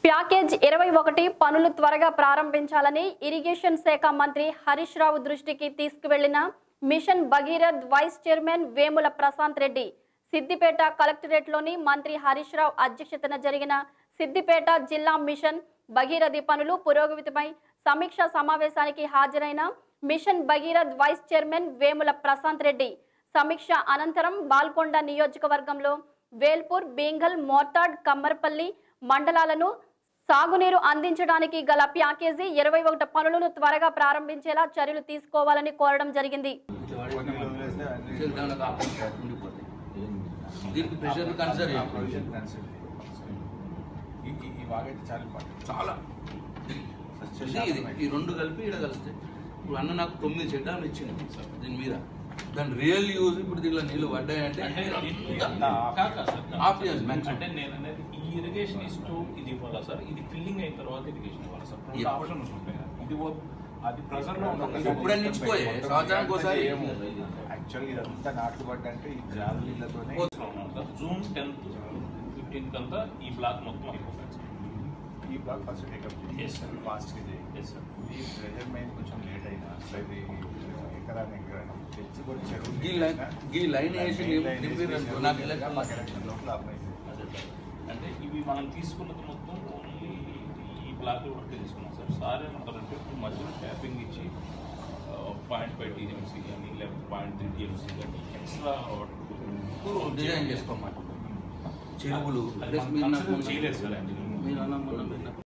Package ఇరవై ఒకటి పనులు త్వరగా ప్రారంభించాలని ఇరిగేషన్ శాఖ మంత్రి హరీష్ రావు దృష్టికి తీసుకువెళ్లిన mission Bhagirath vice chairman Vemula Prashanth Reddy Siddipet కలెక్టరేట్లోని మంత్రి హరీష్ రావు అధ్యక్షతన జరిగిన సిద్దిపేట జిల్లా మిషన్ భగీరథి పనులు పురోగతిపై సమీక్ష సమావేశానికి హాజరైన mission Bhagirath vice chairman Vemula Prashanth Reddy సమీక్ష అనంతరం బాల్కొండ నియోజకవర్గంలో వేల్పూర్ బీంగల్ మోర్తాడ్ కమ్మర్పల్లి మండలాలను సాగునీరు అందించడానికి గల ప్యాకేజీ ఇరవై ఒకటి పనులను త్వరగా ప్రారంభించేలా చర్యలు తీసుకోవాలని కోరడం జరిగింది దానికి ఆప్షన్ ఉండిపోతాయి దీనికి ప్రెషర్ కన్సిడర్ చేయాలి ప్రొవిజన్ కన్సిడర్ ఈ ఈ- ఈ బాగా అయితే చాలా ఇంపార్టెంట్ చాలా ఇది ఇది ఈ రెండు కలిపి ఇక్కడ కలుస్తాయి ఇప్పుడు అన్న నాకు తొమ్మిది చెడ్డాలు ఇచ్చింది సార్ దీని మీద దాని రియల్ యూజ్ ఇప్పుడు దీనిలో నీళ్ళు పడ్డాయంటే అంటే ఇది- అంతా కాదు కాదు సార్. Half years maximum. అంటే నేను అనేది ఈ ఇరిగేషన్ ఇస్తూ ఇది ఇవ్వాలా సార్ ఇది ఫిల్లింగ్ అయిన తర్వాత ఇరిగేషన్ ఇవ్వాలా సార్ రెండు Yeah. ఆప్షన్స్ ఉంటాయి ఇది ఓ- అది ప్రెజర్ లో ఉంటుంది ఎప్పుడైనా ఇచ్చుకోయే సంవత్సరానికి ఒకసారి యాక్చువల్గా ఇదంతా నాట్లు పడ్డ అంటే ఈ జాల నీళ్ళతోనే సార్ జూన్ టెన్త్ ఫిఫ్టీన్త్ అంతా ఈ బ్లాక్ మొత్తం అయిపోతుంది సార్ ఈ బ్లాక్ ఫస్ట్ టేకప్ Yes, చేసి sir. ఫాస్ట్గా చేయి Yes, sir. ఈ ప్రెజర్ మైన్ కొంచెం లేట్ అయినా సో ఇది ఎకరాన్ని ఎకరాన్ని తెచ్చి కూడా చెరువు ఈ లైన్ ఈ లైన్ వేసి నింపి- నింపిరనుకో, నాకు ఎలక్షన్ మాకు ఎలక్షన్ లోపల అప్లై అదే సార్ అంటే ఇవి మనం తీసుకున్నది మొత్తం ఓన్లీ ఈ బ్లాక్ వరకు తీసుకున్నాం సార్ సార్ ఏమంటారంటే ఇప్పుడు మధ్యలో ట్యాపింగ్ ఇచ్చి పాయింట్ ఫైవ్ టీఎంసీ కానీ లేకపోతే పాయింట్ త్రీ టీఎంసీ కానీ ఎక్స్ట్రా డిజైన్ చేసుకోమాట చెరువులు అది ప్లస్ మనం మీరు consider నాకు చేయలేదు సార్ actually. మీరు అన్న మొన్న మీరు